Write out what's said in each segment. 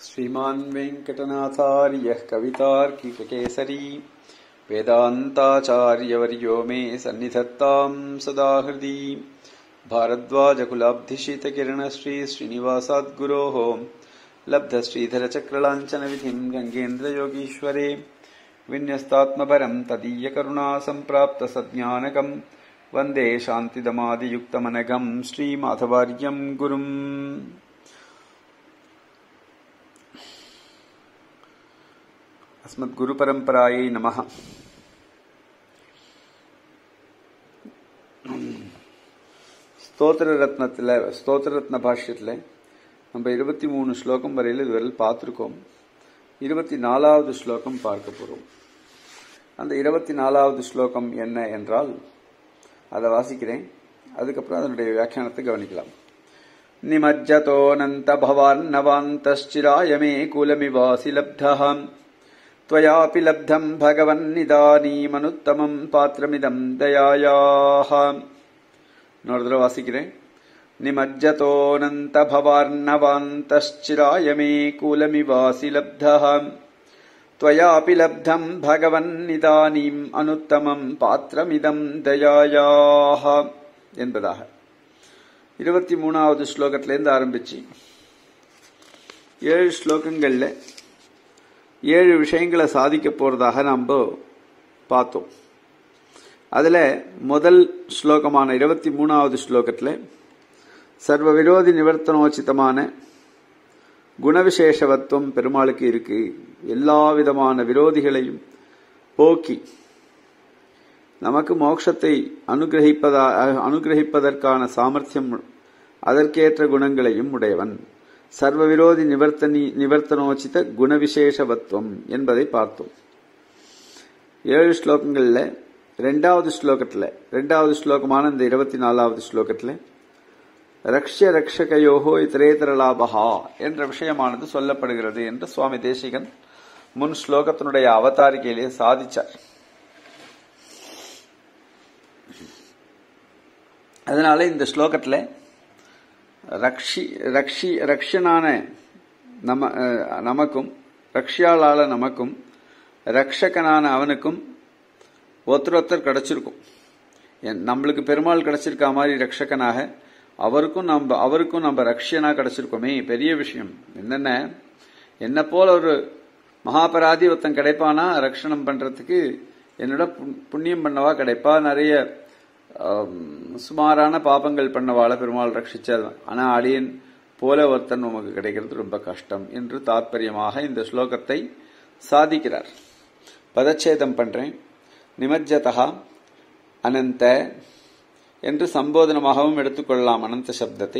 श्रीमान् वेङ्कटनाथार्यः कवितार्किककेसरी वेदान्ताचार्यवर्यो मे सन्निधत्ताम् सदा हृदि भारद्वाजकुलाब्धिशीतकिरणश्री श्रीनिवासाद्गुरोः लब्धश्रीधरचक्रलाञ्छनविधिम् गङ्गेन्द्रयोगीश्वरे विन्यस्तात्मपरम् तदीयकरुणा सम्प्राप्तसज्ञानकम् वन्दे शान्तिदमादियुक्तमनघम् श्रीमाधवार्यम् गुरुम् अस्मद्गुरुपरम्परायै नमः ஸ்தோத்திர ரத்னத்தில் ஸ்தோத்திர ரத்ன பாஷ்யத்தில் நம்ம இருபத்தி மூணு ஸ்லோகம் வரையில் இதுவரையில் பார்த்துருக்கோம் இருபத்தி நாலாவது ஸ்லோகம் பார்க்க போகிறோம் அந்த இருபத்தி நாலாவது ஸ்லோகம் என்ன என்றால் அதை வாசிக்கிறேன் அதுக்கப்புறம் அதனுடைய வியாக்கியானத்தை கவனிக்கலாம் நிமஜ்ஜதோனந்த பவான் நவாந்தश्चिराय मे कुलमिवासि लब्धः त्वयापि लब्धम् भगवन्निदानीमनुत्तमम् पात्रमिदम् दयायाः இன்னொரு தடவை வாசிக்கிறேன் நிமஜ்ஜதோனந்த பவார்ணவாந்தश्चिराय मे कुलमिवासि लब्धः त्वयापि लब्धम् भगवन्निदानीम् अनुत्तमम् பாத்திரமிதம் தயாயாः என்பதாக இருபத்தி மூணாவது ஸ்லோகத்திலேருந்து ஆரம்பிச்சு ஏழு ஸ்லோகங்கள்ல ஏழு விஷயங்களை சாதிக்க போறதாக நாம் பார்த்தோம் அதுல முதல் ஸ்லோகமான இருபத்தி மூணாவது ஸ்லோகத்துல சர்வ விரோதி நிவர்த்தனோச்சிதமான குணவிசேஷவத்துவம் பெருமாளுக்கு இருக்கு எல்லா விதமான விரோதிகளையும் போக்கி நமக்கு மோட்சத்தை அனுகிரகிப்பதா அனுகிரகிப்பதற்கான சாமர்த்தியம் அதற்கேற்ற குணங்களையும் உடையவன் சர்வ விரோதி நிவர்த்தனி நிவர்த்தனோச்சித குணவிசேஷவத்துவம் என்பதை பார்த்தோம் ஏழு ஸ்லோகங்கள்ல ரெண்டாவது ஸ்லோகத்துல ரெண்டாவது ஸ்லோகமான இந்த இருபத்தி நாலாவது ஸ்லோகத்துல ரக்ஷ ரக்ஷகையோகோ இத்தரேதர லாபகா என்ற விஷயமானது சொல்லப்படுகிறது என்று சுவாமி தேசிகன் முன் ஸ்லோகத்தினுடைய அவதாரிகையிலே சாதிச்சார் அதனால இந்த ஸ்லோகத்தில் ரக்ஷி ரக்ஷி ரக்ஷனான நம நமக்கும் ரக்ஷியாளால நமக்கும் ரக்ஷகனான அவனுக்கும் ஒருத்தர் ஒருத்தர் கிடைச்சிருக்கும் நம்மளுக்கு பெருமாள் கிடைச்சிருக்கா மாதிரி ரக்ஷகனாக அவருக்கும் நம்ம அவருக்கும் நம்ம ரக்ஷனா கிடைச்சிருக்கோமே பெரிய விஷயம் என்னென்ன என்ன போல ஒரு மகாபராதி ஒருத்தன் கிடைப்பானா ரக்ஷணம் பண்றதுக்கு என்னோட புண்ணியம் பண்ணவா கிடைப்பா நிறைய சுமாரான பாபங்கள் பண்ணவாள பெருமாள் ரட்சிச்சார் ஆனா அடியன் போல ஒருத்தன் உமக்கு கிடைக்கிறது ரொம்ப கஷ்டம் என்று தாற்பயமாக இந்த ஸ்லோகத்தை சாதிக்கிறார் பதச்சேதம் பண்றேன் நிமஜ்ஜதா அனந்த என்று சம்போதனமாகவும் எடுத்துக்கொள்ளலாம் அனந்த சப்தத்தை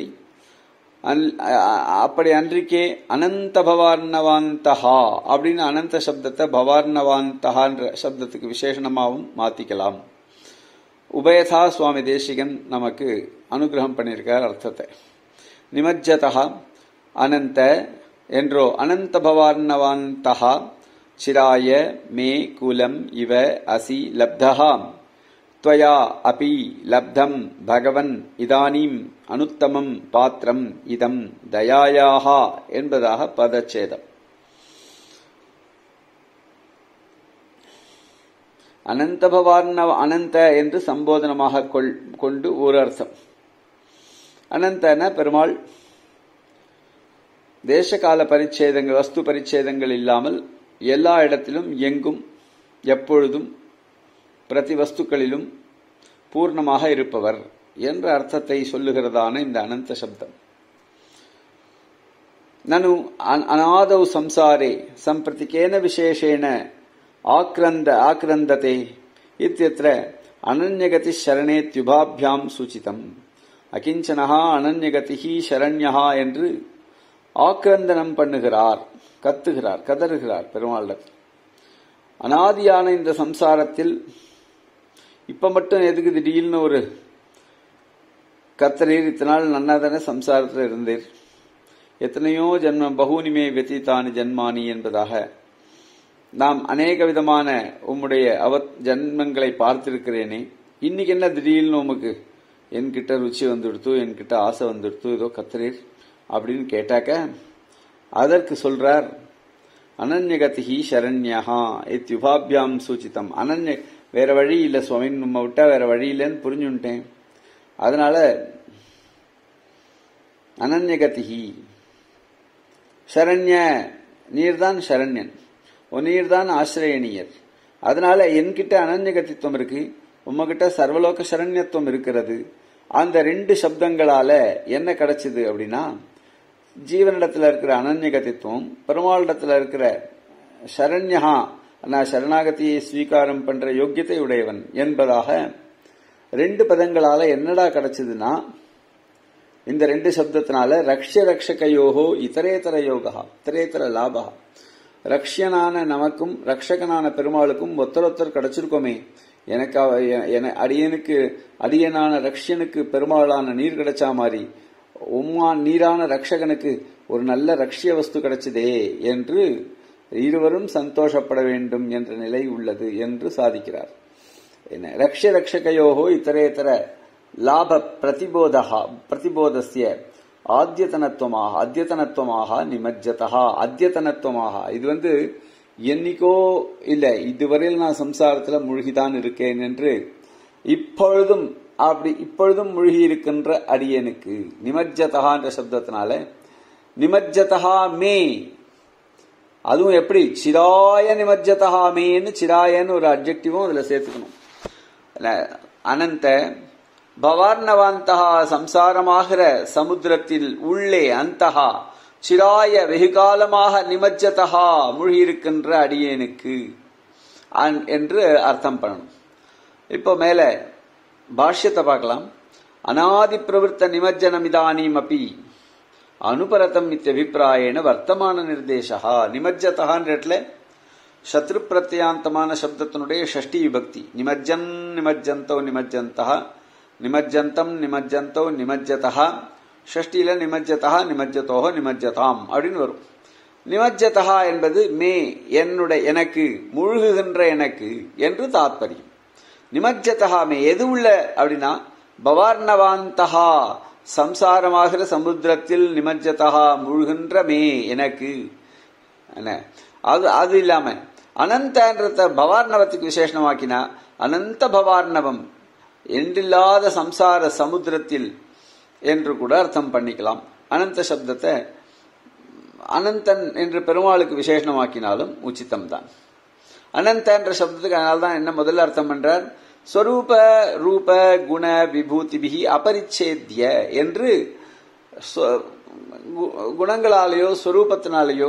அப்படி அன்றைக்கே அனந்த பவார்ணவாந்தஹா அப்படின்னு அனந்த சப்தத்தை பவார்ணவாந்தஹான்ற சப்தத்துக்கு விசேஷணமாகவும் மாத்திக்கலாம் உபயதா சுவாமி தேசிகன் நமக்கு அனுகிரகம் பண்ணியிருக்கார் அர்த்தத்தை நிமஜ்ஜதா அனந்த என்றோ அனந்த பவார்ணவாந்தஹா சிராய மே குலம் இவ அசி லப்தஹா त्वया अपि लब्धम् भगवन् இதானீம் அனுத்தமம் பாத்திரம் இதம் தயாயாக என்பதாக பதச்சேதம் அனந்த பவார்ணவ அனந்த என்று சம்போதனமாக கொண்டு ஒரு அர்த்தம் அனந்தன பெருமாள் தேசகால பரிச்சேதங்கள் வஸ்து பரிச்சேதங்கள் இல்லாமல் எல்லா இடத்திலும் எங்கும் எப்பொழுதும் பிரதி வஸ்துக்களிலும் பூர்ணமாக இருப்பவர் என்ற அர்த்தத்தை சொல்லுகிறதான இந்த அனந்த சப்தம் நனு அநாதௌ சம்சாரே சம்பிரதிகேன விசேஷேன ஆக்ரந்த ஆக்ரந்ததே இத்தியத்திர அனன்யகதி சரணேத்யுபாபியாம் சூச்சிதம் அகிஞ்சனஹா அனன்யகதிஹி சரண்யஹா என்று ஆக்கிரந்தனம் பண்ணுகிறார் கத்துகிறார் கதறுகிறார் பெருமாளிடத்தில் அனாதியான இந்த சம்சாரத்தில் இப்ப மட்டும் எதுக்கு திடீர்னு ஒரு கத்தரீர் இத்தனை நாள் நன்னாதானே சம்சாரத்தில் இருந்தீர் எத்தனையோ ஜென்மம் பகுனிமே வெத்தித்தானி ஜென்மானி என்பதாக நாம் அநேக விதமான உம்முடைய அவ ஜென்மங்களை பார்த்திருக்கிறேனே இன்னைக்கு என்ன திடீர்னு உமக்கு என்கிட்ட ருச்சி வந்துடுத்து என்கிட்ட ஆசை வந்துடுத்து ஏதோ கத்துறீர் அப்படின்னு கேட்டாக்க அதற்கு சொல்றார் அனன்யகதிஹி சரண்யா இத்யுபாபியாம் சூச்சிதம் அனன்ய வேற வழி இல்ல சுவாமி நம்ம விட்டா வேற வழி இல்லைன்னு புரிஞ்சுட்டேன் அதனால அனன்யகதிஹி சரண்ய நீர்தான் சரண்யன் நீர்தான் ஆசிரியனியர் அதனால என்கிட்ட அனன்யகத்தித்துவம் இருக்கு உம்மகிட்ட சர்வலோக சரண்யத்துவம் இருக்கிறது அந்த ரெண்டு சப்தங்களால என்ன கிடைச்சது அப்படின்னா ஜீவனிடத்துல இருக்கிற அனன்யகத்தித்துவம் பெருமாளிடத்துல இருக்கிற சரண்யா நான் சரணாகதியை ஸ்வீகாரம் பண்ற யோக்கியத்தை உடையவன் என்பதாக ரெண்டு பதங்களால என்னடா கிடைச்சதுன்னா இந்த ரெண்டு சப்தத்தினால ரக்ஷ ரக்ஷகயோகோ இதரேதர யோகா இதரேதர லாபா ரக்ஷனான நமக்கும் ரக்ஷகனான பெருமாளுக்கும் ஒத்தரொத்தர் கிடைச்சிருக்கோமே எனக்கு என அடியனுக்கு அடியனான ரக்ஷனுக்கு பெருமாளான நீர் கிடைச்சா மாதிரி உம்மா நீரான ரக்ஷகனுக்கு ஒரு நல்ல ரக்ஷிய வஸ்து கிடைச்சதே என்று இருவரும் சந்தோஷப்பட வேண்டும் என்ற நிலை உள்ளது என்று சாதிக்கிறார் என்ன ரக்ஷ ரக்ஷகயோகோ இத்தரேத்தர லாப பிரதிபோதா பிரதிபோதஸ்ய ஆத்தியத்தனத்துவமாக அத்தியத்தனத்துவமாக நிமஜ்ஜதா அத்தியத்தனத்துவமாக இது வந்து என்னைக்கோ இல்ல இதுவரையில் நான் சம்சாரத்துல மூழ்கிதான் இருக்கேன் என்று இப்பொழுதும் அப்படி இப்பொழுதும் மூழ்கி இருக்கின்ற அடியனுக்கு நிமஜ்ஜதா என்ற சப்தத்தினால நிமஜ்ஜதா மே அதுவும் எப்படி சிராய நிமஜ்ஜதா மேன்னு சிராயன்னு ஒரு அப்ஜெக்டிவும் அதுல சேர்த்துக்கணும் அனந்த பவார்ணவாந்தகா சம்சாரமாகிற சமுத்திரத்தில் உள்ளே அந்தகா சிராய வெகுகாலமாக நிமஜ்ஜதா மூழ்கியிருக்கின்ற அடியேனுக்கு என்று அர்த்தம் பண்ணணும் இப்போ மேல பாஷ்யத்தை பார்க்கலாம் அநாதி பிரவருத்த நிமஜ்ஜனமிதானீம் அப்பி அனுபரதம் இத்தியபிப்பிராயேன வர்த்தமான நிர்தேசா நிமஜ்ஜதான்ற இடத்துல சத்ரு பிரத்யாந்தமான சப்தத்தினுடைய ஷஷ்டி விபக்தி நிமஜ்ஜன் நிமஜ்ஜந்தோ நிமஜ்ஜந்தா நிமஜ்ஜந்தம் நிமஜ்ஜந்தோ நிமஜ்ஜதா ஷஷ்டியில நிமஜ்ஜதா நிமஜ்ஜதோ நிமஜ்ஜதாம் அப்படின்னு வரும் நிமஜ்ஜதா என்பது மே என்னுடைய எனக்கு முழுகுகின்ற எனக்கு என்று தாத்பரியம் நிமஜ்ஜதா மே எது உள்ள அப்படின்னா பவார்ணவாந்தகா சம்சாரமாகிற சமுத்திரத்தில் நிமஜ்ஜதா முழுகின்ற மே எனக்கு அது அது இல்லாம அனந்தன்றத பவார்ணவத்துக்கு விசேஷமாக்கினா அனந்த பவார்ணவம் என்றில்லாத சம்சார சமுத்திரத்தில் என்று கூட அர்த்தம் பண்ணிக்கலாம் அனந்த சப்தத்தை அனந்தன் என்று பெருமாளுக்கு விசேஷமாக்கினாலும் உச்சிதம் தான் அனந்த என்ற சப்தத்துக்கு அதனால்தான் என்ன முதல்ல அர்த்தம் பண்றார் ஸ்வரூப ரூப குண விபூதிபிகி அபரிச்சேத்திய என்று குணங்களாலேயோ ஸ்வரூபத்தினாலேயோ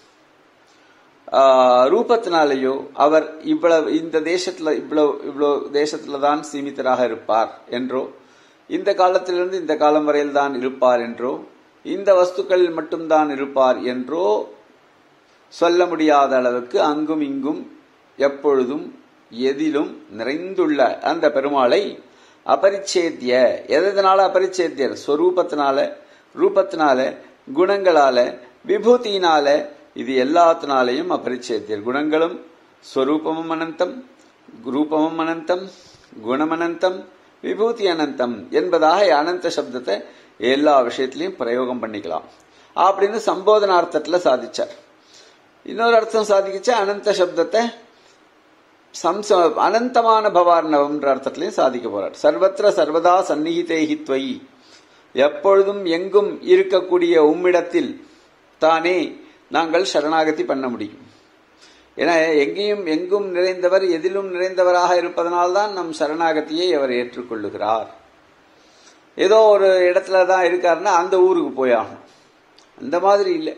ரூபத்தினாலேயோ அவர் இவ்வளவு இந்த தேசத்துல இவ்வளவு இவ்வளவு தேசத்துல தான் சீமித்தராக இருப்பார் என்றோ இந்த காலத்திலிருந்து இந்த காலம் வரையில் தான் இருப்பார் என்றோ இந்த வஸ்துக்களில் மட்டும்தான் இருப்பார் என்றோ சொல்ல முடியாத அளவுக்கு அங்கும் இங்கும் எப்பொழுதும் எதிலும் நிறைந்துள்ள அந்த பெருமாளை அபரிச்சேத்திய எதனால அபரிச்சேத்தியர் ஸ்வரூபத்தினால ரூபத்தினால குணங்களால விபூதியினால இது எல்லாத்தினாலையும் அபரிச்சேத்தியர் குணங்களும் ஸ்வரூபமும் அனந்தம் ரூபமும் அனந்தம் குணமனந்தம் விபூதி அனந்தம் என்பதாக அனந்த சப்தத்தை எல்லா விஷயத்திலையும் பிரயோகம் பண்ணிக்கலாம் அப்படின்னு சம்போதனார்த்தத்துல சாதிச்சார் இன்னொரு அர்த்தம் சாதிக்கிச்சா அனந்த சப்தத்தை சம்ச அனந்தமான பவார்ணவம்ன்ற அர்த்தத்திலையும் சாதிக்க போறார் சர்வத்திர சர்வதா சந்நிகிதேகி துவயி எப்பொழுதும் எங்கும் இருக்கக்கூடிய உம்மிடத்தில் தானே நாங்கள் சரணாகதி பண்ண முடியும் ஏன்னா எங்கேயும் எங்கும் நிறைந்தவர் எதிலும் நிறைந்தவராக இருப்பதனால்தான் நம் சரணாகதியை அவர் ஏற்றுக்கொள்ளுகிறார் ஏதோ ஒரு இடத்துல தான் இருக்காருன்னா அந்த ஊருக்கு போயாகணும் அந்த மாதிரி இல்லை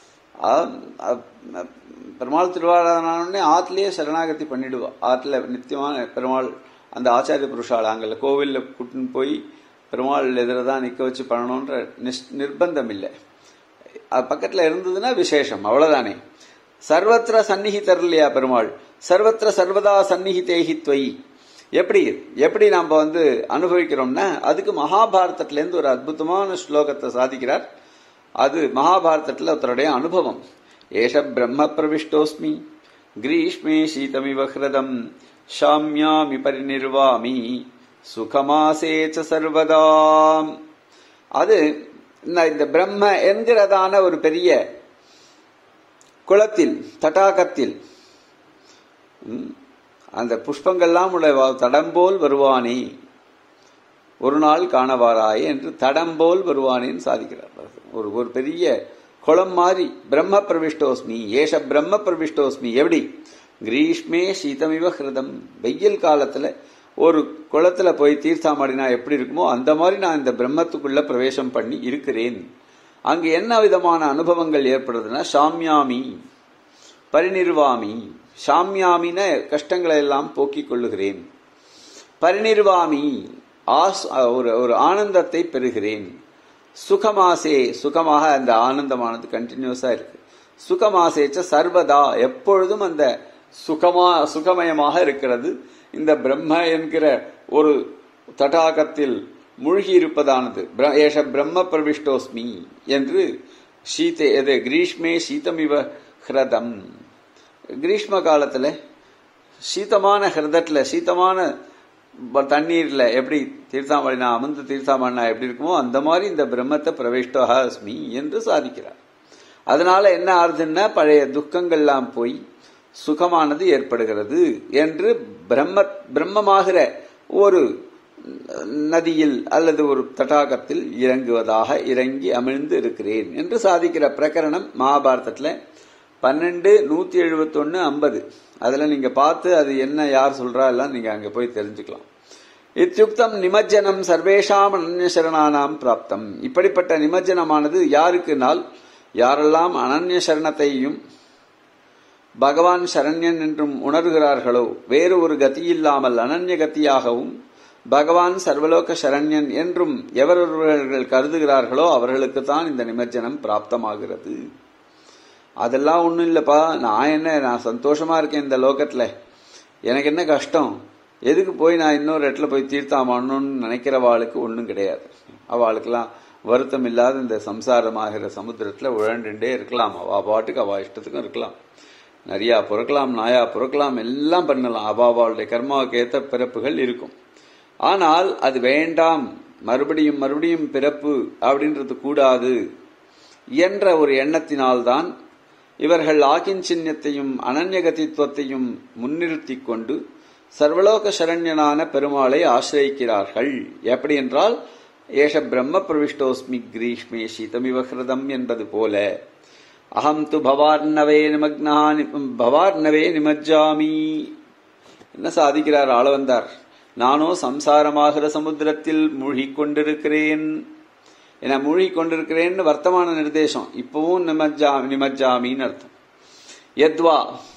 பெருமாள் திருவாராதனே ஆற்றுலேயே சரணாகதி பண்ணிடுவா ஆற்றுல நித்தியமான பெருமாள் அந்த ஆச்சாரிய புருஷால் அங்கே கோவிலில் கூட்டின்னு போய் பெருமாள் எதிர தான் நிற்க வச்சு பண்ணணுன்ற நிர்பந்தம் இல்லை அது பக்கத்தில் இருந்ததுன்னா விசேஷம் அவ்வளவுதானே சர்வத்திர சந்நிகிதர் இல்லையா பெருமாள் சர்வத்திர சர்வதா சந்நிகிதேகி துவயி எப்படி எப்படி நாம வந்து அனுபவிக்கிறோம்னா அதுக்கு மகாபாரதத்திலேருந்து ஒரு அற்புதமான ஸ்லோகத்தை சாதிக்கிறார் அது மகாபாரதத்தில் ஒருத்தருடைய அனுபவம் ஏஷ பிரம்ம பிரவிஷ்டோஸ்மி கிரீஷ்மே சீதமிவ ஹிருதம் ஷாமியாமி பரிநிர்வாமி சுகமாசேச்ச சர்வதாம் அது இந்த பிரம்ம என்கிறதான ஒரு பெரிய குளத்தில் தடாகத்தில் ம், அந்த புஷ்பங்கள்லாம் உள்ள வ- தடம்போல் வருவானே ஒரு நாள் காணவாராயே என்று தடம்போல் வருவானேன்னு சாதிக்கிறார் ஒரு ஒரு பெரிய குளம் மாதிரி பிரம்ம பிரவிஷ்டோஸ்மி ஏஷ பிரம்ம பிரவிஷ்டோஸ்மி எப்படி கிரீஷ்மே சீதமிவ ஹிருதம் வெயில் காலத்துல ஒரு குளத்துல போய் தீர்த்தாமாடினா எப்படி இருக்குமோ அந்த மாதிரி நான் இந்த பிரம்மத்துக்குள்ள பிரவேசம் பண்ணி இருக்கிறேன் அங்கு என்ன விதமான அனுபவங்கள் ஏற்படுதுன்னா சாமியாமி பரிநிர்வாமி சாமியாமின கஷ்டங்களை எல்லாம் போக்கிக் கொள்ளுகிறேன் பரிநிர்வாமி ஆஸ் ஒரு ஒரு ஆனந்தத்தை பெறுகிறேன் சுகமாசே சுகமாக அந்த ஆனந்தமானது கண்டினியூஸா இருக்கு சுகமாசேச்ச சர்வதா எப்பொழுதும் அந்த சுகமா சுகமயமாக இருக்கிறது இந்த பிரம்ம என்கிற ஒரு தடாகத்தில் மூழ்கி இருப்பதானது பிர- ஏஷ பிரம்ம பிரவிஷ்டோஸ்மி என்று சீதே எது கிரீஷ்மே சீதமிவ ஹிரதம் கிரீஷ்ம காலத்துல சீதமான ஹிருதத்துல சீதமான ப- தண்ணீர்ல எப்படி தீர்த்தாமலினா அமர்ந்து தீர்த்தாமலினா எப்படி இருக்குமோ அந்த மாதிரி இந்த பிரம்மத்தை பிரவேஷ்டோஹ அஸ்மி என்று சாதிக்கிறார் அதனால என்ன ஆறுதுன்னா பழைய துக்கங்கள்லாம் போய் சுகமானது ஏற்படுகிறது என்று பிரம்ம பிரம்மமாகிற ஒரு நதியில் அல்லது ஒரு தடாகத்தில் இறங்குவதாக இறங்கி அமிழ்ந்து இருக்கிறேன் என்று சாதிக்கிற பிரகரணம் மகாபாரதத்துல பன்னெண்டு நூத்தி எழுபத்தி ஒன்னு ஐம்பது அதுல நீங்க பார்த்து அது என்ன யார் சொல்றா எல்லாம் நீங்க அங்க போய் தெரிஞ்சுக்கலாம் இத்தியுக்தம் நிமஜ்ஜனம் சர்வேஷாம் அனன்ய சரணானாம் பிராப்தம் இப்படிப்பட்ட நிமஜ்ஜனமானது யாருக்குனால் யாரெல்லாம் அனன்ய சரணத்தையும் பகவான் சரண்யன் என்றும் உணர்கிறார்களோ வேறு ஒரு கதியில்லாமல் அனன்ய கதியாகவும் பகவான் சர்வலோக சரண்யன் என்றும் எவரொருவர்கள் கருதுகிறார்களோ அவர்களுக்கு தான் இந்த நிமஜ்ஜனம் பிராப்தமாகிறது அதெல்லாம் ஒண்ணும் இல்லப்பா நான் என்ன நான் சந்தோஷமா இருக்கேன் இந்த லோகத்துல எனக்கு என்ன கஷ்டம் எதுக்கு போய் நான் இன்னொரு இடத்துல போய் தீர்த்தாமணும்னு நினைக்கிறவாளுக்கு ஒன்றும் கிடையாது அவளுக்கெல்லாம் வருத்தம் இல்லாத இந்த சம்சாரமாகிற சமுத்திரத்துல உழண்டுண்டே இருக்கலாம் அவ பாட்டுக்கு அவ இஷ்டத்துக்கும் இருக்கலாம் நிறையா பிறக்கலாம் நாயா பிறக்கலாம் எல்லாம் பண்ணலாம் அவ அவளுடைய கர்மாவுக்கு ஏற்ற பிறப்புகள் இருக்கும் ஆனால் அது வேண்டாம் மறுபடியும் மறுபடியும் பிறப்பு அப்படின்றது கூடாது என்ற ஒரு எண்ணத்தினால்தான் இவர்கள் ஆகிஞ்சின்யத்தையும் அனன்யகதித்துவத்தையும் முன்னிறுத்தி கொண்டு சர்வலோக சரண்யனான பெருமாளை ஆசிரியிக்கிறார்கள் எப்படி என்றால் ஏஷ பிரம்ம பிரவிஷ்டோஸ்மி கிரீஷ்மே சீதமிவ ஹிருதம் என்பது போல அகம் து பவார்ணவே நிமக்னா பவார்ணவே நிமஜ்ஜாமி என்ன சாதிக்கிறார் ஆள வந்தார் நானோ சம்சாரமாகிற சமுத்திரத்தில் மூழ்கிக் கொண்டிருக்கிறேன் என மூழ்கிக் கொண்டிருக்கிறேன்னு வர்த்தமான நிர்தேசம் இப்பவும் நிமஜ்ஜா நிமஜ்ஜாமின்னு அர்த்தம் எத்வா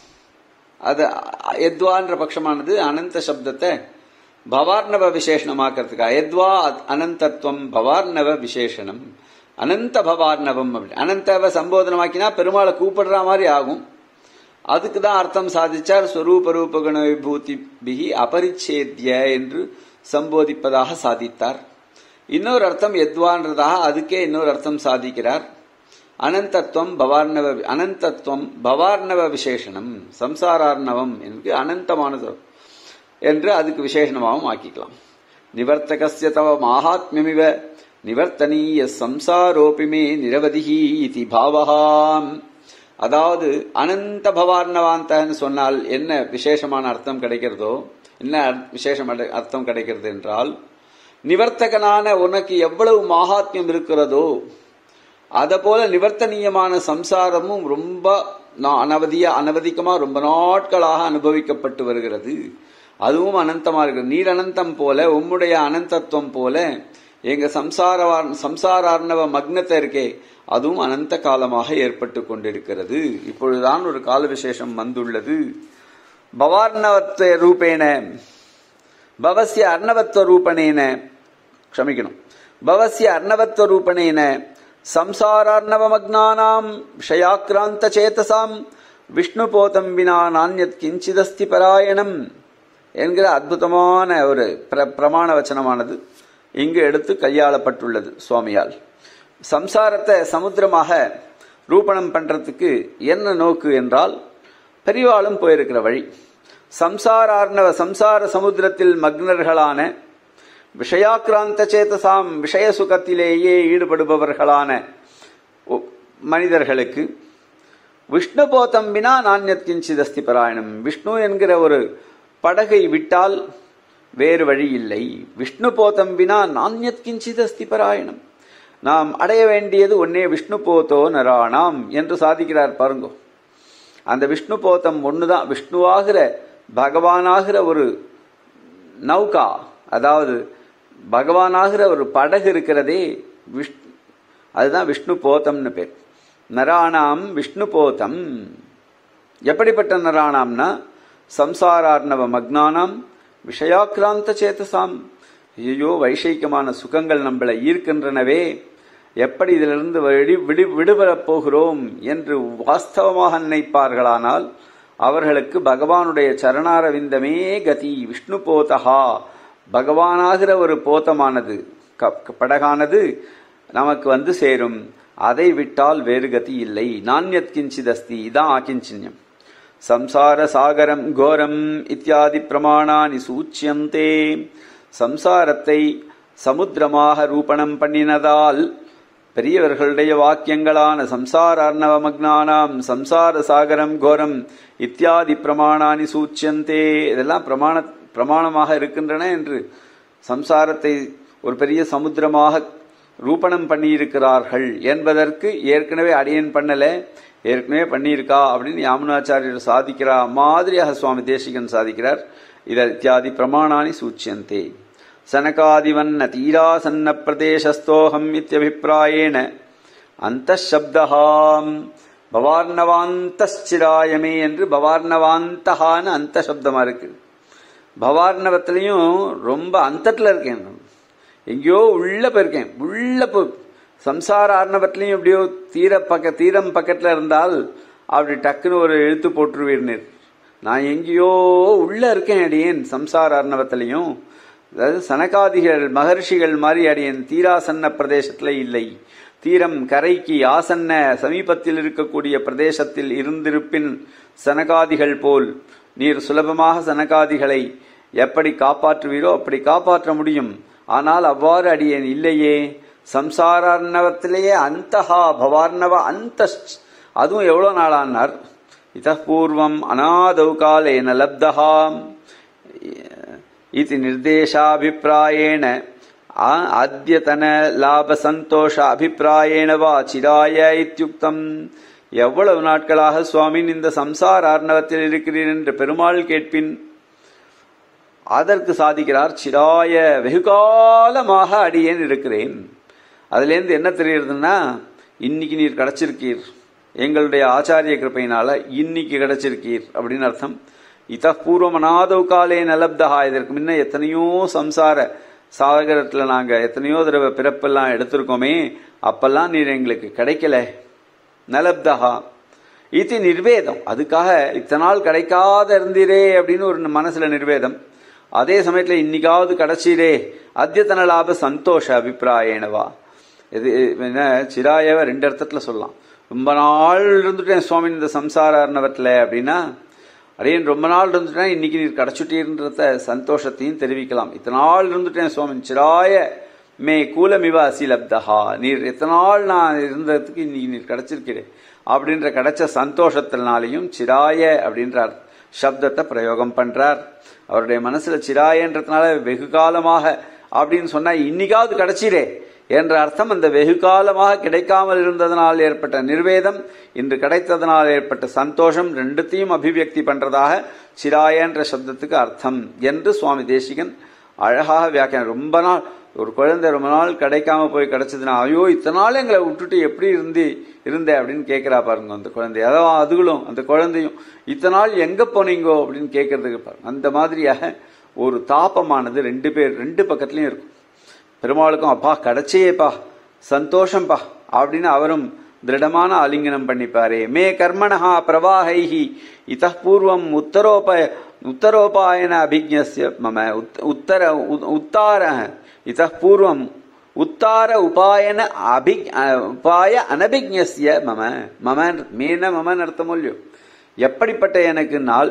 அது எத்வான்ற பட்சமானது அனந்த சப்தத்தை பவார்ணவ விசேஷணமாக்கிறதுக்கா எத்வா அனந்தத்துவம் பவார்ணவ விசேஷணம் அனந்த பவார்ணவம் அப்படி அனந்தவ சம்போதனமாக்கினா பெருமாளை கூப்பிடுற மாதிரி ஆகும் அதுக்கு தான் அர்த்தம் சாதிச்சார் ஸ்வரூப ரூபகுண விபூதி பிகி அபரிச்சேத்ய என்று சம்போதிப்பதாக சாதித்தார் இன்னொரு அர்த்தம் எத்வான்றதாக அதுக்கே இன்னொரு அர்த்தம் சாதிக்கிறார் அனந்தத்துவம் பவார்ணவ அனந்தத்துவம் பவார்ணவ விசேஷனம் சம்சாரார்ணவம் என்று அனந்தமானது என்று அதுக்கு விசேஷணமாகவும் ஆக்கிக்கலாம் நிவர்த்தகஸ்ய தவ மாஹாத்மியமிவ நிவர்த்தனீய சம்சாரோபிமே நிரவதிஹி இதி பாவகாம் அதாவது அனந்த பவார்ணவாந்தன்னு சொன்னால் என்ன விசேஷமான அர்த்தம் கிடைக்கிறதோ என்ன விசேஷம் அர்த்தம் கிடைக்கிறது என்றால் நிவர்த்தகனான உனக்கு எவ்வளவு மகாத்மியம் இருக்கிறதோ அத போல நிவர்த்தனீயமான சம்சாரமும் ரொம்ப அனவதியா அனவதிக்கமா ரொம்ப நாட்களாக அனுபவிக்கப்பட்டு வருகிறது அதுவும் அனந்தமா இருக்கு நீர் அனந்தம் போல உம்முடைய அனந்தத்துவம் போல எங்க சம்சார சம்சாரார்ணவ மக்னத்தை இருக்கே அதுவும் அனந்த காலமாக ஏற்பட்டு கொண்டிருக்கிறது இப்பொழுதுதான் ஒரு கால விசேஷம் வந்துள்ளது பவார்ணவத்த ரூபேன பவசிய அர்ணவத்துவ ரூபணேன க்ஷமிக்கணும் பவசிய அர்ணவத்துவ ரூபணேன சம்சாரார்ணவமக்னானாம் விஷயாக்கிராந்த சேதசாம் விஷ்ணு போதம் வினா நானியத் கிஞ்சிதஸ்தி பராயணம் என்கிற அற்புதமான ஒரு பிரமாண வச்சனமானது இங்கு எடுத்து கையாளப்பட்டுள்ளது சுவாமியால் சம்சாரத்தை சமுத்திரமாக ரூபணம் பண்றதுக்கு என்ன நோக்கு என்றால் பெரிவாளும் போயிருக்கிற வழி சம்சாரார்ணவ சம்சார சமுத்திரத்தில் மக்னர்களான விஷயாக்கிராந்த சேதசாம் விஷய சுகத்திலேயே ஈடுபடுபவர்களான மனிதர்களுக்கு விஷ்ணு போதம் வினா நானியத் கிஞ்சிதஸ்தி பராயணம் விஷ்ணு என்கிற ஒரு படகை விட்டால் வேறு வழி இல்லை விஷ்ணு போதம் வினா நானியத் கிஞ்சிதஸ்தி பராயணம் நாம் அடைய வேண்டியது ஒன்னே விஷ்ணு போதோ நராணாம் என்று சாதிக்கிறார் பாருங்கோ அந்த விஷ்ணு போதம் ஒண்ணுதான் விஷ்ணுவாகிற பகவானாகிற ஒரு நௌகா அதாவது பகவானாகிற ஒரு படகு இருக்கிறதே விஷ் அதுதான் விஷ்ணு போதம்னு பேர் நராணாம் விஷ்ணு போதம் எப்படிப்பட்ட நராணாம்னா சம்சாரார்ணவ மக்னானாம் விஷயாக்கிராந்த சேதசாம் ஐயோ வைஷயிக்கமான சுகங்கள் நம்மளை ஈர்க்கின்றனவே எப்படி இதிலிருந்து விடு விடு விடுபடப் போகிறோம் என்று வாஸ்தவமாக நினைப்பார்களானால் அவர்களுக்கு பகவானுடைய சரணாரவிந்தமே கதி விஷ்ணு போதகா பகவானாகிற ஒரு போத்தமானது படகானது நமக்கு வந்து சேரும் அதை விட்டால் வேறு கதி இல்லை நானியத் கிஞ்சிதஸ்தி இதான் ஆக்கிஞ்சின்யம் சம்சார சாகரம் கோரம் இத்தியாதி பிரமாணானி சூச்சியந்தே சம்சாரத்தை சமுத்திரமாக ரூபணம் பண்ணினதால் பெரியவர்களுடைய வாக்கியங்களான சம்சார அர்ணவமக்னானாம் சம்சார சாகரம் கோரம் இத்தியாதி பிரமாணானி சூச்சியந்தே இதெல்லாம் பிரமாண பிரமாணமாக இருக்கின்றன என்று சம்சாரத்தை ஒரு பெரிய சமுத்திரமாக ரூபணம் பண்ணியிருக்கிறார்கள் என்பதற்கு ஏற்கனவே அடியன் பண்ணல ஏற்கனவே பண்ணியிருக்கா அப்படின்னு யாமுனாச்சாரியர் சாதிக்கிறா மாதிரியாக சுவாமி தேசிகன் சாதிக்கிறார் இத இத்தியாதி பிரமாணானி சூச்சியந்தே சனகாதிவன்ன தீராசன்ன பிரதேசஸ்தோகம் இத்தியபிப்பிராயேன அந்த சப்தஹாம் பவார்ணவாந்தச்சிராயமே என்று பவார்ணவாந்தகான்னு அந்த சப்தமா இருக்கு பவார்ணவத்திலையும் ரொம்ப அந்தத்துல இருக்கேன் எங்கேயோ உள்ள போயிருக்கேன் உள்ள போ சம்சார ஆர்ணவத்திலையும் எப்படியோ தீர பக்க தீரம் பக்கத்துல இருந்தால் அப்படி டக்குன்னு ஒரு எழுத்து போட்டுருவீர்னு நான் எங்கேயோ உள்ள இருக்கேன் அடியேன் சம்சார ஆர்ணவத்திலையும் அதாவது சனகாதிகள் மகர்ஷிகள் மாதிரி அடியேன் தீராசன்ன பிரதேசத்துல இல்லை தீரம் கரைக்கு ஆசன்ன சமீபத்தில் இருக்கக்கூடிய பிரதேசத்தில் இருந்திருப்பின் சனகாதிகள் போல் நீர் சுலபமாக சனகாதிகளை எப்படி காப்பாற்றுவீரோ அப்படி காப்பாற்ற முடியும் ஆனால் அவ்வாறு அடியேன் இல்லையே சம்சாரார்ணவத்திலேயே அந்தஹா பவார்ணவ அந்த அதுவும் எவ்வளவு நாளானார் இதப்பூர்வம் அநாதௌ காலேன லப்தஹா இது நிர்தேசாபிப்பிராயேண அத்தியதன லாப சந்தோஷ அபிப்பிராயேண வா சிராய இத்தியுக்தம் எவ்வளவு நாட்களாக சுவாமின் இந்த சம்சார ஆர்ணவத்தில் இருக்கிறீர் என்று பெருமாள் கேட்பின் அதற்கு சாதிக்கிறார் சிராய வெகுகாலமாக அடியேன் இருக்கிறேன் அதுலேருந்து என்ன தெரியுதுன்னா இன்னைக்கு நீர் கிடைச்சிருக்கீர் எங்களுடைய ஆச்சாரிய கிருப்பையினால இன்னைக்கு கிடைச்சிருக்கீர் அப்படின்னு அர்த்தம் இத பூர்வம் அநாதவ காலே நலப்தஹா இதற்கு முன்ன எத்தனையோ சம்சார சாகரத்துல நாங்க எத்தனையோ தடவை பிறப்பெல்லாம் எடுத்திருக்கோமே அப்பெல்லாம் நீர் எங்களுக்கு கிடைக்கல நலப்தஹா இது நிர்வேதம் அதுக்காக இத்தனை நாள் கிடைக்காத இருந்தீரே அப்படின்னு ஒரு மனசுல நிர்வேதம் அதே சமயத்துல இன்னைக்காவது கிடைச்சீரே அத்தியத்தன லாப சந்தோஷ அபிப்பிராயனவா இது என்ன சிராயவ ரெண்டு அர்த்தத்துல சொல்லலாம் ரொம்ப நாள் இருந்துட்டேன் சுவாமி இந்த சம்சார அர்ணவத்துல அப்படின்னா அடையன் ரொம்ப நாள் இருந்துட்டேன் இன்னைக்கு நீர் கிடைச்சுட்டீர்ன்றத சந்தோஷத்தையும் தெரிவிக்கலாம் இத்தனை நாள் இருந்துட்டேன் சுவாமி சிராய மே கூலமிவ அசிலப்தஹா நீர் எத்தனை நாள் நான் இருந்ததுக்கு இன்னைக்கு நீர் கிடைச்சிருக்கிறேன் அப்படின்ற கிடைச்ச சந்தோஷத்தினாலையும் சிராய அப்படின்ற சப்தத்தை பிரயோகம் பண்றார் அவருடைய மனசுல சிராயன்றதுனால வெகு காலமாக அப்படின்னு சொன்னா இன்னைக்காவது கிடைச்சிரே என்ற அர்த்தம் அந்த வெகு காலமாக கிடைக்காமல் இருந்ததனால் ஏற்பட்ட நிர்வேதம் இன்று கிடைத்ததனால் ஏற்பட்ட சந்தோஷம் ரெண்டுத்தையும் அபிவியக்தி பண்றதாக சிராய என்ற சப்தத்துக்கு அர்த்தம் என்று சுவாமி தேசிகன் அழகாக வியாக்கியம் ரொம்ப நாள் ஒரு குழந்தை ரொம்ப நாள் கிடைக்காம போய் கிடைச்சதுன்னா ஐயோ இத்தனை நாள் எங்களை விட்டுட்டு எப்படி இருந்து இருந்த அப்படின்னு கேட்கிறா பாருங்க அந்த குழந்தை அதான் அதுகளும் அந்த குழந்தையும் இத்தனை நாள் எங்க போனீங்கோ அப்படின்னு கேட்கறதுக்கு பாருங்க அந்த மாதிரியாக ஒரு தாபமானது ரெண்டு பேர் ரெண்டு பக்கத்துலயும் இருக்கும் பெருமாளுக்கும் அப்பா கிடைச்சேப்பா சந்தோஷம்பா அப்படின்னு அவரும் திருடமான ஆலிங்கனம் பண்ணிப்பாரே மே கர்மணா பிரவாகைஹி இத பூர்வம் உத்தரோப உத்தரோபாயன அபிஜ்ஞஸ்ய மம உத்தர உத்தார இத பூர்வம் உத்தார உபாயன அபி உபாய அனபிஜ்ஞஸ்ய மம மம மேன மமன் அர்த்தம் இல்லையோ எப்படிப்பட்ட எனக்கு நாள்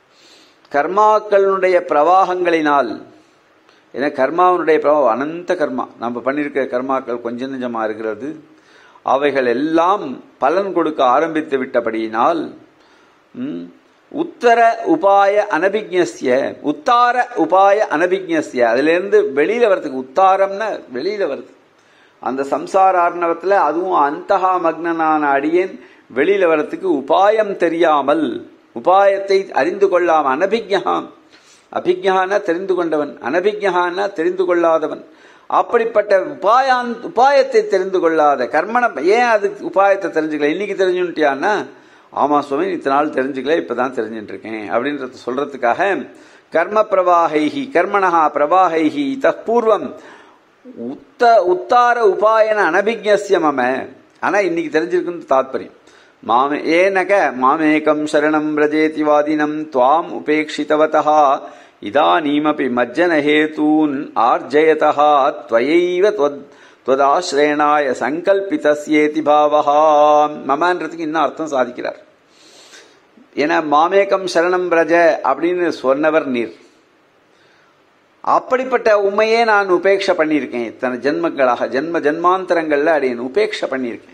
கர்மாக்களுடைய பிரவாகங்களினால் ஏன்னா கர்மாவனுடைய பிரபாவம் அனந்த கர்மா நம்ம பண்ணியிருக்கிற கர்மாக்கள் கொஞ்சம் நெஞ்சமா இருக்கிறது அவைகள் எல்லாம் பலன் கொடுக்க ஆரம்பித்து விட்டபடியினால் ம், உத்தர உபாய அனபிக்ஞஸ்ய உத்தார உபாய அனபிக்ஞஸ்ய அதுல இருந்து வெளியில வரதுக்கு உத்தாரம்னா வெளியில வருது அந்த சம்சார ஆர்ணவத்துல அதுவும் அந்தகா மக்னனான அடியேன் வெளியில வரத்துக்கு உபாயம் தெரியாமல் உபாயத்தை அறிந்து கொள்ளாம அனபிக்ஞாம் அபிக்ஞானா தெரிந்து கொண்டவன் அனபிக்ஞானா தெரிந்து கொள்ளாதவன் அப்படிப்பட்ட உபாயான் உபாயத்தை தெரிந்து கொள்ளாத கர்மணம் ஏன் அது உபாயத்தை தெரிஞ்சுக்கல இன்னைக்கு தெரிஞ்சுட்டியான்னா ஆமா சுவாமி இத்தனை நாள் தெரிஞ்சுக்கல இப்பதான் தெரிஞ்சுட்டு இருக்கேன் அப்படின்றத சொல்றதுக்காக கர்ம பிரவாகைஹி கர்மணஹா பிரவாகைஹி இத்தः பூர்வம் உத்த உத்தார உபாயன அனபிக்ஞஸ்ய மம ஆனா இன்னைக்கு தெரிஞ்சிருக்குன்னு தாத்பரியம் மாமே ஏனக மாமேகம் சரணம் பிரஜேதி வாதினம் துவாம் உபேட்சிதவதः இதானீமபி மஜ்ஜன ஹேதூன் ஆர்ஜயதः त्वयैव त्वद् त्वदाश्रयणाय சங்கல்பிதஸ்யேதி பாவஹா மமன்றதுக்கு இன்னும் அர்த்தம் சாதிக்கிறார் ஏன்னா மாமேகம் சரணம் பிரஜ அப்படின்னு சொன்னவர் நீர் அப்படிப்பட்ட உண்மையே நான் உபேட்சை பண்ணியிருக்கேன் இத்தனை ஜென்மங்களாக ஜென்ம ஜென்மாந்தரங்கள்ல அடியேன் உபேட்சை பண்ணியிருக்கேன்